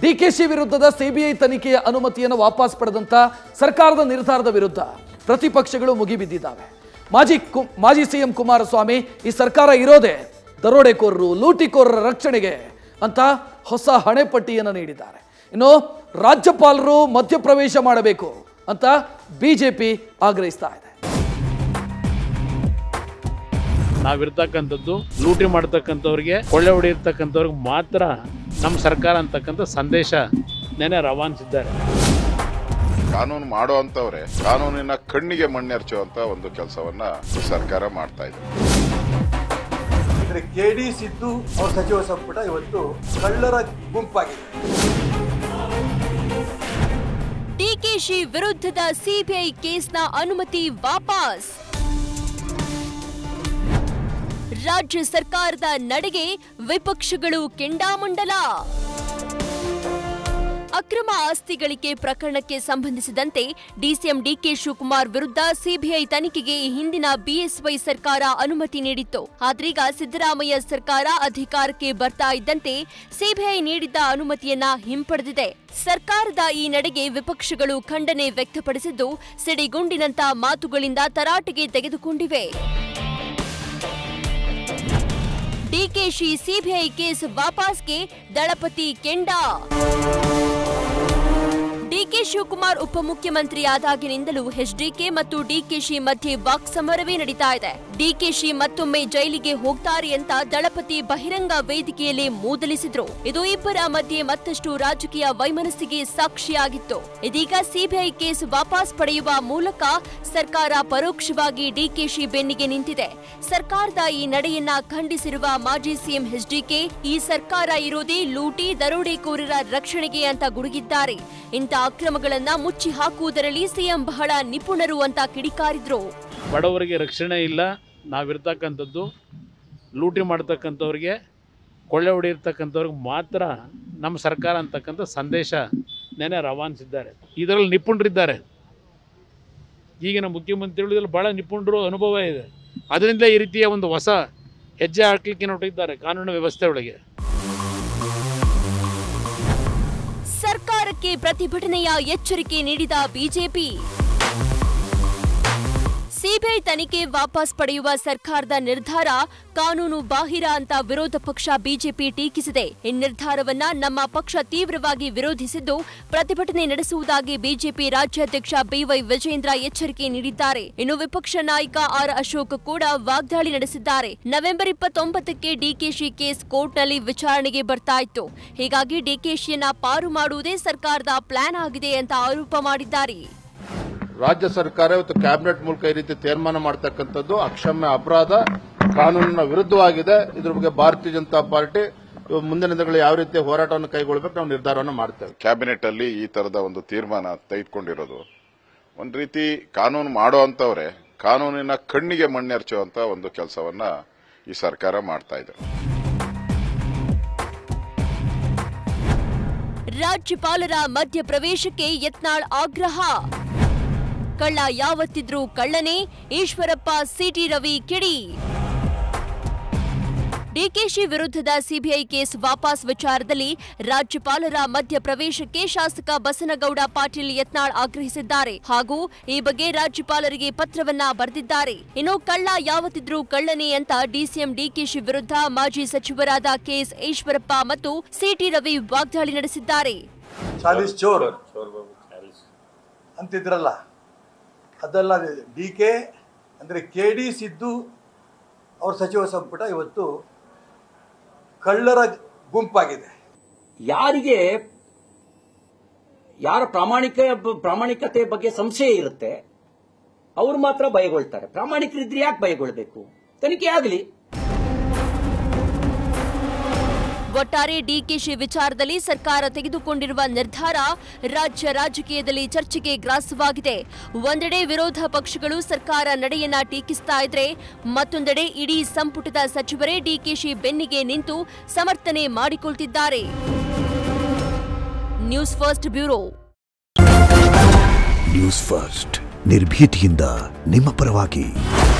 ಡಿಕೆಶಿ ವಿರುದ್ಧದ ಸಿಬಿಐ ತನಿಖೆಯ ಅನುಮತಿಯನ್ನು ವಾಪಸ್ ಪಡೆದಂತ ಸರ್ಕಾರದ ನಿರ್ಧಾರದ ವಿರುದ್ಧ ಪ್ರತಿಪಕ್ಷಗಳು ಮುಗಿಬಿದ್ದಿದ್ದಾವೆ ಮಾಜಿ ಕು- ಮಾಜಿ ಸಿಎಂ ಕುಮಾರಸ್ವಾಮಿ ಈ ಸರ್ಕಾರ ಇರೋದೇ ದರೋಡೆಕೋರರು ಲೂಟಿಕೋರರ ರಕ್ಷಣೆಗೆ ಅಂತ ಹೊಸ ಹಣೆಪಟ್ಟಿಯನ್ನು ನೀಡಿದ್ದಾರೆ ಇನ್ನು ರಾಜ್ಯಪಾಲರು ಮಧ್ಯಪ್ರವೇಶ ಮಾಡಬೇಕು ಅಂತ ಬಿಜೆಪಿ ಆಗ್ರಹಿಸ್ತಾ ಇದೆ ನಾವಿರ್ತಕ್ಕಂಥದ್ದು ಲೂಟಿ ಮಾಡ್ತಕ್ಕಂಥವ್ರಿಗೆ ಕೊಳ್ಳೆ ಹೊಡೆಯಿರ್ತಕ್ಕಂಥವ್ರಿಗೆ ಮಾತ್ರ ನಮ್ಮ ಸರ್ಕಾರ ಅಂತಕ್ಕಂಥ ಸಂದೇಶ ನೆನೆ ರವಾನಿಸಿದ್ದಾರೆ ಕಾನೂನು ಮಾಡೋ ಅಂತವ್ರೆ ಕಾನೂನಿನ ಕಣ್ಣಿಗೆ ಮಣ್ಣೆರ್ಚುವಂತ ಒಂದು ಕೆಲಸವನ್ನ ಈ ಸರ್ಕಾರ ಮಾಡ್ತಾ ಇದೆ ಅಂದ್ರೆ ಕೆ ಡಿ ಸಿದ್ದು ಅವ್ರ ಸಚಿವ ಸಂಪುಟ ಇವತ್ತು ಕಳ್ಳರ ಗುಂಪಾಗಿದೆ ಡಿಕೆಶಿ ವಿರುದ್ಧದ ಸಿಬಿಐ ಕೇಸ್ನ ಅನುಮತಿ ವಾಪಸ್ ರಾಜ್ಯ ಸರ್ಕಾರದ ನಡೆಗೆ ವಿಪಕ್ಷಗಳು ಕೆಂಡಾಮಂಡಲ ಅಕ್ರಮ ಆಸ್ತಿ ಗಳಿಕೆ ಪ್ರಕರಣಕ್ಕೆ ಸಂಬಂಧಿಸಿದಂತೆ ಡಿಸಿಎಂ ಡಿಕೆ ಶಿವಕುಮಾರ್ ವಿರುದ್ಧ ಸಿಬಿಐ ತನಿಖೆಗೆ ಈ ಹಿಂದಿನ ಬಿಎಸ್ವೈ ಸರ್ಕಾರ ಅನುಮತಿ ನೀಡಿತ್ತು ಆದ್ರೀಗ ಸಿದ್ದರಾಮಯ್ಯ ಸರ್ಕಾರ ಅಧಿಕಾರಕ್ಕೆ ಬರ್ತಾ ಇದ್ದಂತೆ ಸಿಬಿಐ ನೀಡಿದ್ದ ಅನುಮತಿಯನ್ನ ಹಿಂಪಡೆದಿದೆ ಸರ್ಕಾರದ ಈ ನಡೆಗೆ ವಿಪಕ್ಷಗಳು ಖಂಡನೆ ವ್ಯಕ್ತಪಡಿಸಿದ್ದು ಸಿಡಿಗುಂಡಿನಂತ ಮಾತುಗಳಿಂದ ತರಾಟೆಗೆ ತೆಗೆದುಕೊಂಡಿವೆ ಡಿಕೆಶಿ ಸಿಬಿಐ ಕೇಸ್ ವಾಪಸ್ಗೆ ದಳಪತಿ ಕೆಂಡ ಡಿಕೆ ಶಿವಕುಮಾರ್ ಉಪಮುಖ್ಯಮಂತ್ರಿ ಆದಾಗಿನಿಂದಲೂ ಎಚ್ಡಿಕೆ ಮತ್ತು ಡಿಕೆಶಿ ಮಧ್ಯೆ ವಾಕ್ಸಮರವೇ ನಡೀತಾ ಇದೆ ಡಿಕೆಶಿ ಮತ್ತೊಮ್ಮೆ ಜೈಲಿಗೆ ಹೋಗ್ತಾರೆ ಅಂತ ದಳಪತಿ ಬಹಿರಂಗ ವೇದಿಕೆಯಲ್ಲಿ ಮೂದಲಿಸಿದ್ರು ಇದು ಇಬ್ಬರ ಮಧ್ಯೆ ಮತ್ತಷ್ಟು ರಾಜಕೀಯ ವೈಮನಸ್ಸಿಗೆ ಸಾಕ್ಷಿಯಾಗಿತ್ತು ಇದೀಗ ಸಿಬಿಐ ಕೇಸ್ ವಾಪಸ್ ಪಡೆಯುವ ಮೂಲಕ ಸರ್ಕಾರ ಪರೋಕ್ಷವಾಗಿ ಡಿಕೆಶಿ ಬೆನ್ನಿಗೆ ನಿಂತಿದೆ ಸರ್ಕಾರದ ಈ ನಡೆಯನ್ನ ಖಂಡಿಸಿರುವ ಮಾಜಿ ಸಿಎಂ ಎಚ್ಡಿಕೆ ಈ ಸರ್ಕಾರ ಇರೋದೇ ಲೂಟಿ ದರೋಡೆಕೋರರ ರಕ್ಷಣೆಗೆ ಅಂತ ಗುಡುಗಿದ್ದಾರೆ ಇಂಥ ಅಕ್ರಮಗಳನ್ನ ಮುಚ್ಚಿ ಹಾಕುವುದರಲ್ಲಿ ಸಿಎಂ ಬಹಳ ನಿಪುಣರು ಅಂತ ಕಿಡಿಕಾರಿದ್ರು ಬಡವರಿಗೆ ರಕ್ಷಣೆ ಇಲ್ಲ ನಾವಿರ್ತಕ್ಕಂಥದ್ದು ಲೂಟಿ ಮಾಡ್ತಕ್ಕಂಥವ್ರಿಗೆ ಕೊಳ್ಳೆ ಹೊಡೆಯಿರ್ತಕ್ಕಂಥವ್ರಿಗೆ ಮಾತ್ರ ನಮ್ಮ ಸರ್ಕಾರ ಅಂತಕ್ಕಂಥ ಸಂದೇಶ ನೆನೆ ರವಾನಿಸಿದ್ದಾರೆ ಇದರಲ್ಲಿ ನಿಪುಣರಿದ್ದಾರೆ ಈಗಿನ ಮುಖ್ಯಮಂತ್ರಿಗಳು ಇದ್ರಲ್ಲಿ ಭಾಳ ನಿಪುಣರು ಅನುಭವ ಇದೆ ಅದರಿಂದ ಈ ರೀತಿಯ ಒಂದು ಹೊಸ ಹೆಜ್ಜೆ ಹಾಕ್ಲಿಕ್ಕೆ ಹೊರಟಿದ್ದಾರೆ ಕಾನೂನು ವ್ಯವಸ್ಥೆ ಒಳಗೆ ಸರ್ಕಾರಕ್ಕೆ ಪ್ರತಿಭಟನೆಯ ಎಚ್ಚರಿಕೆ ನೀಡಿದ ಬಿಜೆಪಿ ಸಿಬಿಐ ತನಿಖೆ ವಾಪಸ್ ಪಡೆಯುವ ಸರ್ಕಾರದ ನಿರ್ಧಾರ ಕಾನೂನು ಬಾಹಿರ ಅಂತ ವಿರೋಧ ಪಕ್ಷ ಬಿಜೆಪಿ ಟೀಕಿಸಿದೆ ಈ ನಿರ್ಧಾರವನ್ನ ನಮ್ಮ ಪಕ್ಷ ತೀವ್ರವಾಗಿ ವಿರೋಧಿಸಿದ್ದು ಪ್ರತಿಭಟನೆ ನಡೆಸುವುದಾಗಿ ಬಿಜೆಪಿ ರಾಜ್ಯಾಧ್ಯಕ್ಷ ಬಿವೈ ವಿಜೇಂದ್ರ ಎಚ್ಚರಿಕೆ ನೀಡಿದ್ದಾರೆ ಇನ್ನು ವಿಪಕ್ಷ ನಾಯಕ ಆರ್ ಅಶೋಕ್ ಕೂಡ ವಾಗ್ದಾಳಿ ನಡೆಸಿದ್ದಾರೆ ನವೆಂಬರ್ ಇಪ್ಪತ್ತೊಂಬತ್ತಕ್ಕೆ ಡಿಕೆಶಿ ಕೇಸ್ ಕೋರ್ಟ್ನಲ್ಲಿ ವಿಚಾರಣೆಗೆ ಬರ್ತಾ ಇತ್ತು ಹೀಗಾಗಿ ಡಿಕೆಶಿಯನ್ನ ಪಾರು ಮಾಡುವುದೇ ಸರ್ಕಾರದ ಪ್ಲಾನ್ ಆಗಿದೆ ಅಂತ ಆರೋಪ ಮಾಡಿದ್ದಾರೆ ರಾಜ್ಯ ಸರ್ಕಾರ ಇವತ್ತು ಕ್ಯಾಬಿನೆಟ್ ಮೂಲಕ ಈ ರೀತಿ ತೀರ್ಮಾನ ಮಾಡತಕ್ಕಂಥದ್ದು ಅಕ್ಷಮ್ಯ ಅಪರಾಧ ಕಾನೂನಿನ ವಿರುದ್ಧವಾಗಿದೆ ಇದ್ರ ಬಗ್ಗೆ ಭಾರತೀಯ ಜನತಾ ಪಾರ್ಟಿ ಇವ ಮುಂದಿನ ದಿನಗಳಲ್ಲಿ ಯಾವ ರೀತಿ ಹೋರಾಟವನ್ನು ಕೈಗೊಳ್ಳಬೇಕು ನಾವು ನಿರ್ಧಾರವನ್ನು ಮಾಡ್ತೇವೆ ಕ್ಯಾಬಿನೆಟ್ ಅಲ್ಲಿ ಈ ತರದ ಒಂದು ತೀರ್ಮಾನ ತೆಗೆದುಕೊಂಡಿರೋದು ಒಂದ್ ರೀತಿ ಕಾನೂನು ಮಾಡೋ ಅಂತವ್ರೆ ಕಾನೂನಿನ ಕಣ್ಣಿಗೆ ಮಣ್ಣೆರ್ಚುವಂತ ಒಂದು ಕೆಲಸವನ್ನ ಈ ಸರ್ಕಾರ ಮಾಡ್ತಾ ಇದೆ ರಾಜ್ಯಪಾಲರ ಮಧ್ಯಪ್ರವೇಶಕ್ಕೆ ಯತ್ನಾಳ್ ಆಗ್ರಹ ಕಳ್ಳ ಯಾವತ್ತಿದ್ರೂ ಕಳ್ಳನೇ ಈಶ್ವರಪ್ಪ ಸಿಟಿ ರವಿ ಕಿಡಿ ಡಿಕೆಶಿ ವಿರುದ್ಧದ ಸಿಬಿಐ ಕೇಸ್ ವಾಪಸ್ ವಿಚಾರದಲ್ಲಿ ರಾಜ್ಯಪಾಲರ ಮಧ್ಯಪ್ರವೇಶಕ್ಕೆ ಶಾಸಕ ಬಸನಗೌಡ ಪಾಟೀಲ್ ಯತ್ನಾಳ್ ಆಗ್ರಹಿಸಿದ್ದಾರೆ ಹಾಗೂ ಈ ಬಗ್ಗೆ ರಾಜ್ಯಪಾಲರಿಗೆ ಪತ್ರವನ್ನ ಬರೆದಿದ್ದಾರೆ ಇನ್ನು ಕಳ್ಳ ಯಾವತ್ತಿದ್ರೂ ಕಳ್ಳನೇ ಅಂತ ಡಿಸಿಎಂ ಡಿಕೆಶಿ ವಿರುದ್ಧ ಮಾಜಿ ಸಚಿವರಾದ ಕೆಎಸ್ ಈಶ್ವರಪ್ಪ ಮತ್ತು ಸಿಟಿ ರವಿ ವಾಗ್ದಾಳಿ ನಡೆಸಿದ್ದಾರೆ ಚಾಲಿಸ್ ಚೋರ್ ಅಂತಿದ್ರಲ್ಲ ಅದಲ್ಲ ಡಿ ಕೆ ಅಂದರೆ ಕೆ ಡಿ ಸಿದ್ದು ಅವ್ರ ಸಚಿವ ಸಂಪುಟ ಇವತ್ತು ಕಳ್ಳರ ಗುಂಪಾಗಿದೆ ಯಾರಿಗೆ ಯಾರ ಪ್ರಾಮಾಣಿಕ ಪ್ರಾಮಾಣಿಕತೆ ಬಗ್ಗೆ ಸಂಶಯ ಇರುತ್ತೆ ಅವ್ರು ಮಾತ್ರ ಭಯಗೊಳ್ತಾರೆ ಪ್ರಾಮಾಣಿಕರಿದ್ರೆ ಯಾಕೆ ಭಯಗೊಳ್ಬೇಕು ತನಿಖೆ ಆಗಲಿ ಒಟ್ಟಾರೆ ಡಿಕೆಶಿ ವಿಚಾರದಲ್ಲಿ ಸರ್ಕಾರ ತೆಗೆದುಕೊಂಡಿರುವ ನಿರ್ಧಾರ ರಾಜ್ಯ ರಾಜಕೀಯದಲ್ಲಿ ಚರ್ಚೆಗೆ ಗ್ರಾಸವಾಗಿದೆ ಒಂದೆಡೆ ವಿರೋಧ ಪಕ್ಷಗಳು ಸರ್ಕಾರ ನಡೆಯನ್ನ ಟೀಕಿಸ್ತಾ ಇದ್ರೆ ಮತ್ತೊಂದೆಡೆ ಇಡೀ ಸಂಪುಟದ ಸಚಿವರೇ ಡಿಕೆಶಿ ಬೆನ್ನಿಗೆ ನಿಂತು ಸಮರ್ಥನೆ ಮಾಡಿಕೊಳ್ತಿದ್ದಾರೆ news first bureau news first ನಿರ್ಭೀತಿಯಿಂದ ನಿಮ್ಮ ಪರವಾಗಿ